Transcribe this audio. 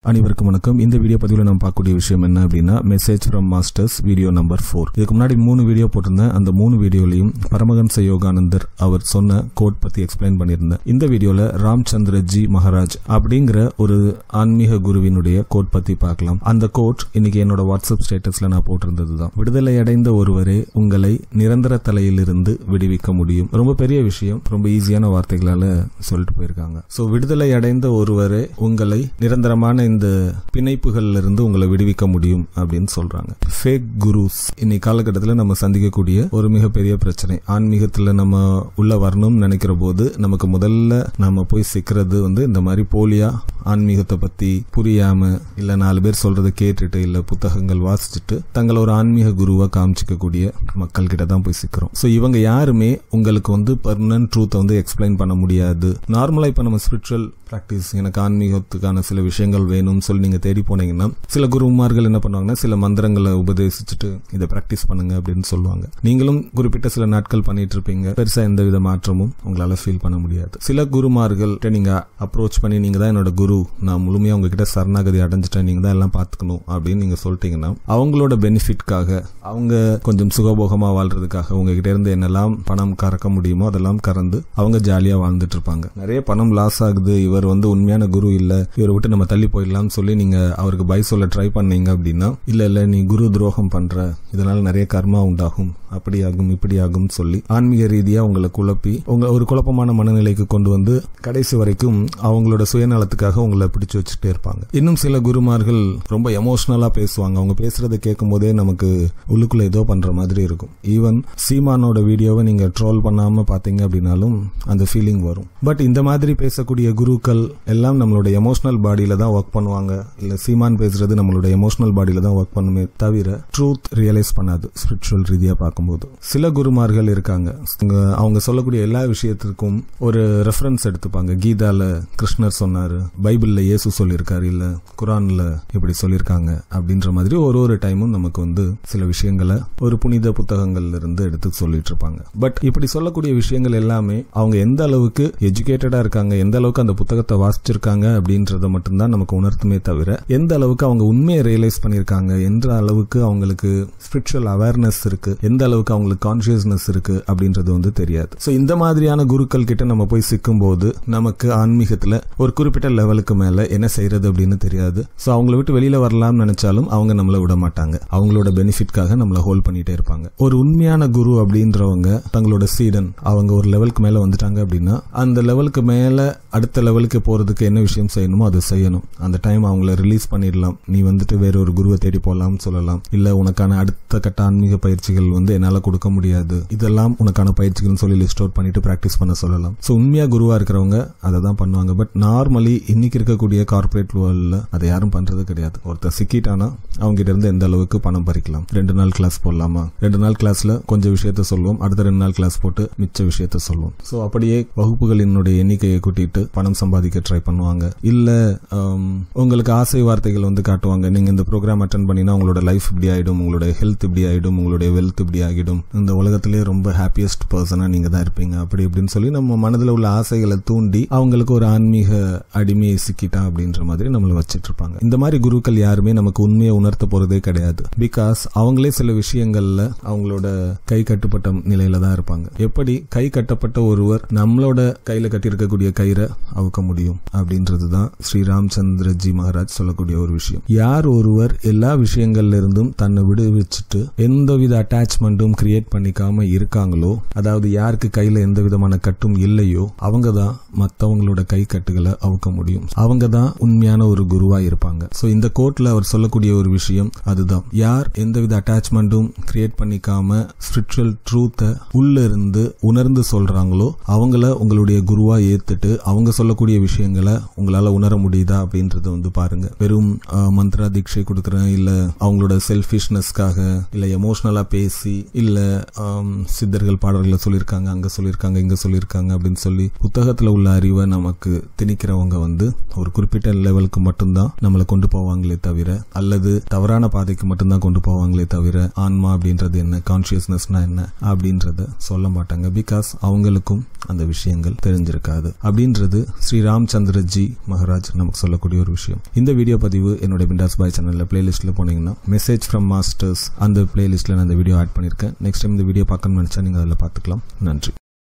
அனைவருக்கும் வணக்கம் இந்த வீடியோ பதிவில் நம்ம பார்க்கக்கூடிய விஷயம் என்ன அப்படின்னா message from masters video number four இதுக்கு முன்னாடி மூணு வீடியோ போட்டிருந்தேன் அந்த மூணு வீடியோலையும் பரமஹம்ச யோகானந்தர் அவர் சொன்ன கோட் பத்தி எக்ஸ்பிளைன் பண்ணியிருந்தேன் இந்த வீடியோல ராம்சந்திர ஜி மகாராஜ் அப்படிங்கிற ஒரு ஆன்மீக குருவினுடைய கோட் பத்தி பார்க்கலாம் அந்த கோட் இன்னைக்கு என்னோட வாட்ஸ்அப் ஸ்டேட்டஸ்ல நான் போட்டிருந்தது தான் விடுதலை அடைந்த ஒருவரே உங்களை நிரந்தர தலையிலிருந்து விடுவிக்க முடியும் ரொம்ப பெரிய விஷயம் ரொம்ப ஈஸியான வார்த்தைகளால சொல்லிட்டு போயிருக்காங்க சோ விடுதலை அடைந்த ஒருவரே உங்களை நிரந்தரமான இந்த பிணைப்புகள்ல இருந்து உங்களை விடுவிக்க முடியும் அப்படின்னு சொல்றாங்க ஃபேக் குருஸ் இன்னைக்கு காலகட்டத்தில் நம்ம சந்திக்கக்கூடிய ஒரு மிகப்பெரிய பிரச்சனை ஆன்மீகத்துல நம்ம உள்ள வரணும்னு நினைக்கிற போது நமக்கு முதல்ல நம்ம போய் சிக்கிறது வந்து இந்த மாதிரி போலியா ஆன்மீகத்தை பத்தி புரியாம இல்ல நாலு பேர் சொல்றதை கேட்டுட்டு இல்ல புத்தகங்கள் வாசிச்சுட்டு தங்களை ஒரு ஆன்மீக குருவா காமிச்சிக்கக்கூடிய மக்கள் கிட்ட தான் போய் சிக்கிறோம் சோ இவங்க யாருமே உங்களுக்கு வந்து பர்மனன்ட் ட்ரூத்தை வந்து எக்ஸ்பிளைன் பண்ண முடியாது நார்மலா இப்ப நம்ம ஸ்பிரிச்சுவல் பிராக்டிஸ் எனக்கு ஆன்மீகத்துக்கான சில விஷயங்கள் வேணும்னு சொல்லி நீங்க தேடி போனீங்கன்னா சில குருமார்கள் என்ன பண்ணுவாங்கன்னா சில மந்திரங்களை உபதேசிச்சுட்டு இதை பிராக்டிஸ் பண்ணுங்க அப்படின்னு சொல்லுவாங்க நீங்களும் குறிப்பிட்ட சில நாட்கள் பண்ணிட்டு இருப்பீங்க பெருசா எந்த வித மாற்றமும் உங்களால ஃபீல் பண்ண முடியாது சில குருமார்கள் நீங்க அப்ரோச் பண்ணி நீங்க தான் என்னோட குரு நான் முழுமையா உங்ககிட்ட சரணாகதி அடைஞ்சிட்டேன் நீங்க தான் எல்லாம் பாத்துக்கணும் அப்படின்னு நீங்க சொல்லிட்டீங்கன்னா அவங்களோட பெனிஃபிட்காக அவங்க கொஞ்சம் சுகபோகமா வாழ்றதுக்காக உங்ககிட்ட இருந்து என்னெல்லாம் பணம் கறக்க முடியுமோ அதெல்லாம் கறந்து அவங்க ஜாலியா வாழ்ந்துட்டு இருப்பாங்க நிறைய பணம் லாஸ் ஆகுது இவர் வந்து உண்மையான குரு இல்ல இவரை விட்டு நம்ம தள்ளி போயிடலாம்னு சொல்லி நீங்க அவருக்கு பை சொல்ல ட்ரை பண்ணீங்க அப்படின்னா இல்ல இல்ல நீ குரு துரோகம் பண்ற இதனால நிறைய கர்மா உண்டாகும் அப்படி ஆகும் இப்படி ஆகும் சொல்லி ஆன்மீக ரீதியா உங்களை குழப்பி உங்க ஒரு குழப்பமான மனநிலைக்கு கொண்டு வந்து கடைசி வரைக்கும் அவங்களோட சுயநலத்துக்காக உங்களை பிடிச்சு வச்சுட்டே இருப்பாங்க இன்னும் சில குருமார்கள் ரொம்ப எமோஷனலா பேசுவாங்க அவங்க பேசுறதை கேட்கும் போதே நமக்கு உள்ளுக்குள்ள ஏதோ பண்ற மாதிரி இருக்கும் ஈவன் சீமானோட வீடியோவை நீங்க ட்ரோல் பண்ணாம பாத்தீங்க அப்படின்னாலும் அந்த ஃபீலிங் வரும் பட் இந்த மாதிரி பேசக்கூடிய குருக்கள் எல்லாம் நம்மளோட எமோஷனல் பாடியில தான் ஒர்க் பண்ணுவாங்க இல்ல சீமான் பேசுறது நம்மளோட எமோஷனல் பாடியில தான் ஒர்க் பண்ணுமே தவிர ட்ரூத் ரியலைஸ் பண்ணாது ஸ்பிரிச்சுவல் ரீதியா பார்க்கும்போது சில குருமார்கள் இருக்காங்க அவங்க- அவங்க சொல்லக்கூடிய எல்லா விஷயத்திற்கும் ஒரு ரெஃபரன்ஸ் எடுத்துப்பாங்க கீதால கிருஷ்ணர் சொன்னாரு பைபிள்ல இயேசு சொல்லியிருக்காரு இல்ல குரான்ல இப்படி சொல்லியிருக்காங்க அப்படின்ற மாதிரி ஒரு ஒரு டைமும் நமக்கு வந்து சில விஷயங்களை ஒரு புனித புத்தகங்கள்ல இருந்து எடுத்து சொல்லிட்டு இருப்பாங்க பட் இப்படி சொல்லக்கூடிய விஷயங்கள் எல்லாமே அவங்க எந்த அளவுக்கு எஜுகேட்டடா இருக்காங்க எந்த அளவுக்கு அந்த புத்தகத்தை வாசிச்சிருக்காங்க அப்படின்றத மட்டும்தான் நமக்கு உணர்த்துமே தவிர எந்த அளவுக்கு அவங்க உண்மையை ரியலைஸ் பண்ணியிருக்காங்க என்ற அளவுக்கு அவங்களுக்கு ஸ்பிரிச்சுவல் அவேர்னஸ் இருக்கு எந்த அளவுக்கு அவங்களுக்கு கான்சியஸ்னஸ் இருக்கு அப்படின்றது வந்து தெரியாது சோ இந்த மாதிரியான குருக்கள் கிட்ட நம்ம போய் சிக்கும் போது நமக்கு ஆன்மீகத்துல ஒரு குறிப்பிட்ட லெவலுக்கு மேல என்ன செய்யறது அப்படின்னு தெரியாது சோ அவங்கள விட்டு வெளியில வரலாம்னு நினைச்சாலும் அவங்க நம்மள விட மாட்டாங்க அவங்களோட பெனிஃபிட்காக நம்மள ஹோல்ட் பண்ணிட்டே இருப்பாங்க ஒரு உண்மையான குரு அப்படின்றவங்க தங்களோட சீடன் அவங்க ஒரு லெவலுக்கு மேல வந்துட்டாங்க அப்படின்னா அந்த லெவலுக்கு மேல அடுத்த லெவலுக்கு போறதுக்கு என்ன விஷயம் செய்யணுமோ அதை செய்யணும் அந்த டைம் அவங்கள ரிலீஸ் பண்ணிடலாம் நீ வந்துட்டு வேற ஒரு குருவை தேடி போகலாம்னு சொல்லலாம் இல்ல உனக்கான அடுத்த கட்ட ஆன்மீக பயிற்சிகள் வந்து என்னால கொடுக்க முடியாது இதெல்லாம் உனக்கான பயிற்சிகள் சொல்லி லிஸ்ட் அவுட் பண்ணிட்டு பிராக்டிஸ் பண்ண சொல்லலாம் சோ உண்மையா குருவா இருக்கிறவங்க அதை தான் பண்ணுவாங்க பட் நார்மலி இன்னைக்கு இருக்கக்கூடிய கார்ப்பரேட் வேர்ல்ட்ல அதை யாரும் பண்றது கிடையாது ஒருத்தர் சிக்கிட்டானா அவங்க கிட்ட இருந்து எந்த அளவுக்கு பணம் பறிக்கலாம் ரெண்டு நாள் கிளாஸ் போடலாமா ரெண்டு நாள் கிளாஸ்ல கொஞ்சம் விஷயத்த சொல்லுவோம் அடுத்த ரெண்டு நாள் கிளாஸ் போட்டு மிச்ச விஷயத்த சொல்லுவோம் சோ அப்படியே வகுப்புகளினுடைய எண்ணிக்கையை கூட்டிட்டு பணம் சம்பாதிக்க ட்ரை பண்ணுவாங்க இல்ல ஆம், உங்களுக்கு ஆசை வார்த்தைகள் வந்து காட்டுவாங்க நீங்க இந்த ப்ரோக்ராம் அட்டன் பண்ணினா உங்களோட லைஃப் இப்படி ஆயிடும் உங்களோட ஹெல்த் இப்படி ஆயிடும் உங்களுடைய வெல்த் இப்படி ஆகிடும் இந்த உலகத்திலேயே ரொம்ப ஹாப்பியஸ்ட் பர்சனா நீங்க தான் இருப்பீங்க அப்படி இப்படின்னு சொல்லி நம்ம மனதுல உள்ள ஆசைகளை தூண்டி அவங்களுக்கு ஒரு ஆன்மீக அடிமையை சிக்கிட்டான் அப்படின்ற மாதிரி நம்மள வச்சிட்டு இருப்பாங்க இந்த மாதிரி குருக்கள் யாருமே நமக்கு உண்மையை உணர்த்த போறதே கிடையாது பிகாஸ் அவங்களே சில விஷயங்கள்ல அவங்களோட கை கட்டுப்பட்ட நிலையில தான் இருப்பாங்க எப்படி கை கட்டப்பட்ட ஒருவர் நம்மளோட கையில கட்டியிருக்கக்கூடிய கயிறை அவுக்க முடியும் அப்படின்றதுதான் ஸ்ரீ ராமச்சந்திர ஜி மகாராஜ் சொல்லக்கூடிய ஒரு விஷயம் யார் ஒருவர் எல்லா விஷயங்கள்ல இருந்தும் தன்னை விடுவிச்சுட்டு எந்தவித அட்டாச்மெண்ட்டும் கிரியேட் பண்ணிக்காம இருக்காங்களோ அதாவது யாருக்கு கையில எந்த விதமான கட்டும் இல்லையோ அவங்க தான் மத்தவங்களோட கை கட்டுகளை அவுக்க முடியும் அவங்க தான் உண்மையான ஒரு குருவா இருப்பாங்க சோ இந்த கோர்ட்ல அவர் சொல்லக்கூடிய ஒரு விஷயம் அதுதான் யார் எந்தவித அட்டாச்மெண்ட்டும் கிரியேட் பண்ணிக்காம ஸ்பிரிச்சுவல் ட்ரூத்தை உள்ள இருந்து உணர்ந்து சொல்றாங்களோ அவங்கள உங்களுடைய குருவா ஏத்துட்டு அவங்க சொல்லக்கூடிய விஷயங்களை உங்களால உணர முடியுதா அப்படின்றத வந்து பாருங்க வெறும் ஆஹ், மந்த்ரா தீட்சை கொடுக்கறேன் இல்ல அவங்களோட செல்ஃபிஷ்னஸ்க்காக இல்ல எமோஷனலா பேசி இல்ல ஆம், சித்தர்கள் பாடல்களை சொல்லியிருக்காங்க அங்க சொல்லியிருக்காங்க இங்க சொல்லியிருக்காங்க அப்படின்னு சொல்லி புத்தகத்துல உள்ள அறிவை நமக்கு திணிக்கிறவங்க வந்து ஒரு குறிப்பிட்ட லெவலுக்கு மட்டும்தான் நம்மளை கொண்டு போவாங்களே தவிர அல்லது தவறான பாதைக்கு மட்டும்தான் கொண்டு போவாங்களே தவிர ஆன்மா அப்படின்றது என்ன கான்சியஸ்னஸ்னா என்ன அப்படின்றத சொல்ல மாட்டாங்க பிகாஸ் அவங்களுக்கும் அந்த விஷயங்கள் தெரிஞ்சிருக்காது அப்படின்றது ஸ்ரீ ராம்சந்திர ஜி மகாராஜ் நமக்கு சொல்லக்கூடிய ஒரு ஒரு விஷயம் இந்த வீடியோ பதிவு என்னோட பிண்டாஸ் பாய் சேனலில் பிளேலிஸ்ட்டில் போனீங்கன்னா மெசேஜ் ஃப்ரம் மாஸ்டர்ஸ் அந்த பிளேலிஸ்ட்டில் நான் இந்த வீடியோ ஆட் பண்ணியிருக்கேன் நெக்ஸ்ட் டைம் இந்த வீடியோ பார்க்கணும்னு நினச்சா நீங்கள் அதில் பார்த்துக்கலாம் நன்றி